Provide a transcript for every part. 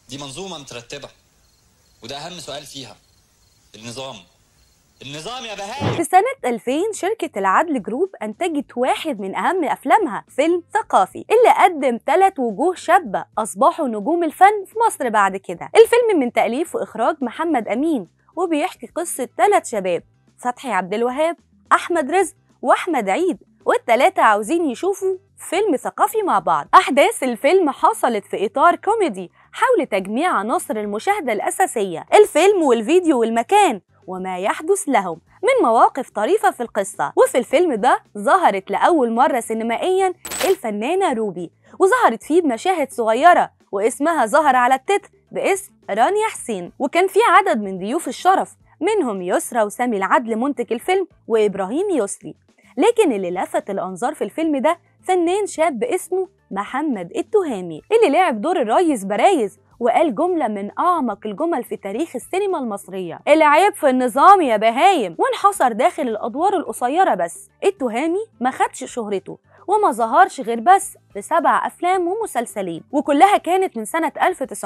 دي منظومة مترتبة وده أهم سؤال فيها النظام النظام يا بهاء في سنة 2000 شركة العدل جروب أنتجت واحد من أهم أفلامها فيلم ثقافي اللي قدم ثلاث وجوه شابة أصبحوا نجوم الفن في مصر بعد كده الفيلم من تأليف وإخراج محمد أمين وبيحكي قصة ثلاث شباب فتحي عبد الوهاب أحمد رزق وأحمد عيد والتلاتة عاوزين يشوفوا فيلم ثقافي مع بعض أحداث الفيلم حصلت في إطار كوميدي حول تجميع عناصر المشاهدة الأساسية الفيلم والفيديو والمكان وما يحدث لهم من مواقف طريفة في القصة وفي الفيلم ده ظهرت لأول مرة سينمائيا الفنانة روبي وظهرت فيه بمشاهد صغيرة واسمها ظهر على التتر باسم رانيا حسين وكان في عدد من ضيوف الشرف منهم يسرى وسامي العدل منتج الفيلم وإبراهيم يسري لكن اللي لفت الأنظار في الفيلم ده فنان شاب اسمه محمد التهامي اللي لعب دور الريس برايز وقال جملة من أعمق الجمل في تاريخ السينما المصرية العيب في النظام يا بهايم وانحصر داخل الأدوار القصيرة بس التهامي ما خدش شهرته وما ظهرش غير بس في سبع أفلام ومسلسلين وكلها كانت من سنة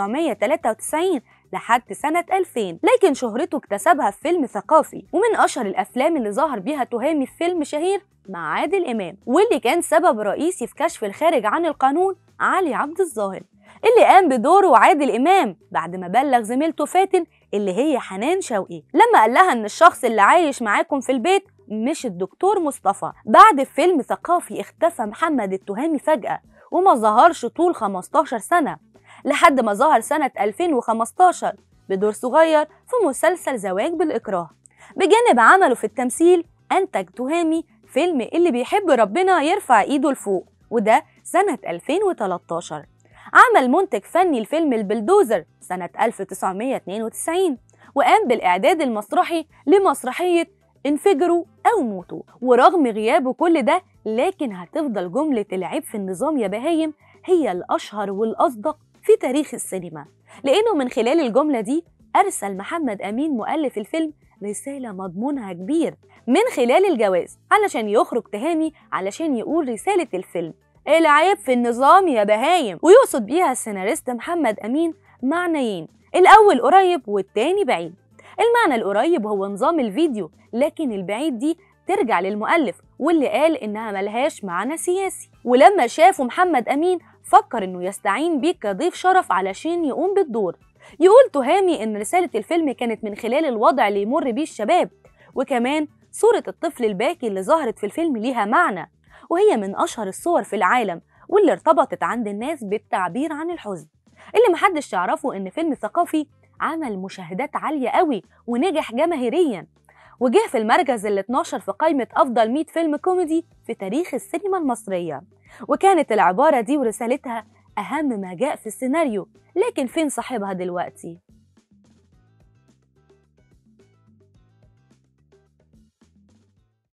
1993 لحد سنة 2000 لكن شهرته اكتسبها في فيلم ثقافي ومن أشهر الأفلام اللي ظهر بيها تهامي في فيلم شهير مع عادل إمام واللي كان سبب رئيسي في كشف الخارج عن القانون علي عبد الظاهر اللي قام بدوره عادل إمام بعد ما بلغ زميلته فاتن اللي هي حنان شوقي لما قال لها إن الشخص اللي عايش معاكم في البيت مش الدكتور مصطفى بعد فيلم ثقافي اختفى محمد التهامي فجأة وما ظهرش طول 15 سنة لحد ما ظهر سنة 2015 بدور صغير في مسلسل زواج بالإكراه بجانب عمله في التمثيل أنتج تهامي فيلم اللي بيحب ربنا يرفع إيده لفوق وده سنة 2013 عمل منتج فني الفيلم البلدوزر سنة 1992 وقام بالإعداد المسرحي لمسرحية انفجروا أو موتوا ورغم غيابه كل ده لكن هتفضل جملة العيب في النظام يا بهايم هي الأشهر والأصدق في تاريخ السينما لأنه من خلال الجملة دي أرسل محمد أمين مؤلف الفيلم رسالة مضمونها كبير من خلال الجواز علشان يخرج تهامي علشان يقول رسالة الفيلم العيب في النظام يا بهايم ويقصد بيها السيناريست محمد أمين معنيين الأول قريب والتاني بعيد المعنى القريب هو نظام الفيديو لكن البعيد دي ترجع للمؤلف واللي قال إنها ملهاش معنى سياسي ولما شافوا محمد أمين فكر إنه يستعين بيه كضيف شرف علشان يقوم بالدور يقول تهامي إن رسالة الفيلم كانت من خلال الوضع اللي يمر بيه الشباب وكمان صورة الطفل الباكي اللي ظهرت في الفيلم ليها معنى وهي من أشهر الصور في العالم واللي ارتبطت عند الناس بالتعبير عن الحزن اللي محدش يعرفه إن فيلم ثقافي عمل مشاهدات عالية قوي ونجح جماهيريا وجه في المركز ال 12 في قائمة أفضل 100 فيلم كوميدي في تاريخ السينما المصرية وكانت العبارة دي ورسالتها أهم ما جاء في السيناريو لكن فين صاحبها دلوقتي؟